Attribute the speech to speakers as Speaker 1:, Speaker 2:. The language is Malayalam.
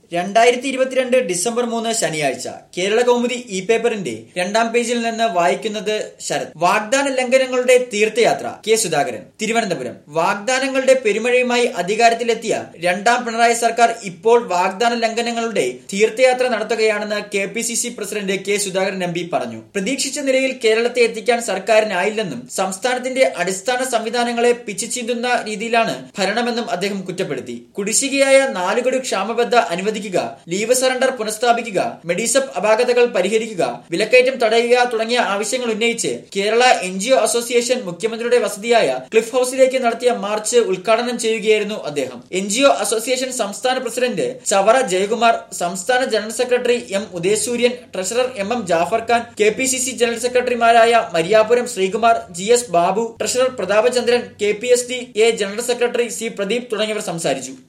Speaker 1: രണ്ടായിരത്തി ഇരുപത്തിരണ്ട് ഡിസംബർ മൂന്ന് ശനിയാഴ്ച കേരള കൗമുദി ഇ പേപ്പറിന്റെ രണ്ടാം പേജിൽ നിന്ന് വായിക്കുന്നത് ശരത് വാഗ്ദാന ലംഘനങ്ങളുടെ തീർത്ഥയാത്ര കെ സുധാകരൻ തിരുവനന്തപുരം വാഗ്ദാനങ്ങളുടെ പെരുമഴയുമായി അധികാരത്തിലെത്തിയ രണ്ടാം പിണറായി സർക്കാർ ഇപ്പോൾ വാഗ്ദാന ലംഘനങ്ങളുടെ തീർത്ഥയാത്ര നടത്തുകയാണെന്ന് K P C C president K Sudhakaran M P പറഞ്ഞു പ്രതീക്ഷിച്ച നിലയിൽ കേരളത്തെ എത്തിക്കാൻ സർക്കാരിനായില്ലെന്നും സംസ്ഥാനത്തിന്റെ അടിസ്ഥാന സംവിധാനങ്ങളെ പിച്ചിച്ചീന്തുന്ന രീതിയിലാണ് ഭരണമെന്നും അദ്ദേഹം കുറ്റപ്പെടുത്തി കുടിശ്ശികയായ നാലുകടി ക്ഷാമബദ്ധ അനുവദിക്കുക ലീവ് സറണ്ടർ പുനഃസ്ഥാപിക്കുക മെഡിസപ്പ് അപാകതകൾ പരിഹരിക്കുക വിലക്കയറ്റം തടയുക തുടങ്ങിയ ആവശ്യങ്ങൾ ഉന്നയിച്ച് Kerala N G O association മുഖ്യമന്ത്രിയുടെ വസതിയായ ക്ലിഫ് ഹൌസിലേക്ക് നടത്തിയ മാർച്ച് ഉദ്ഘാടനം ചെയ്യുകയായിരുന്നു അദ്ദേഹം എൻ ജി ഒ അസോസിയേഷൻ സംസ്ഥാന പ്രസിഡന്റ് ചവറ ജയകുമാർ സംസ്ഥാന general secretary M Udayasooryan treasurer M M Jafar Khan K P C C general സെക്രട്ടറിമാരായ Mariyapuram Sreekumar G S Babu treasurer Prathapachandran K P S D A general secretary C Pradeep തുടങ്ങിയവർ സംസാരിച്ചു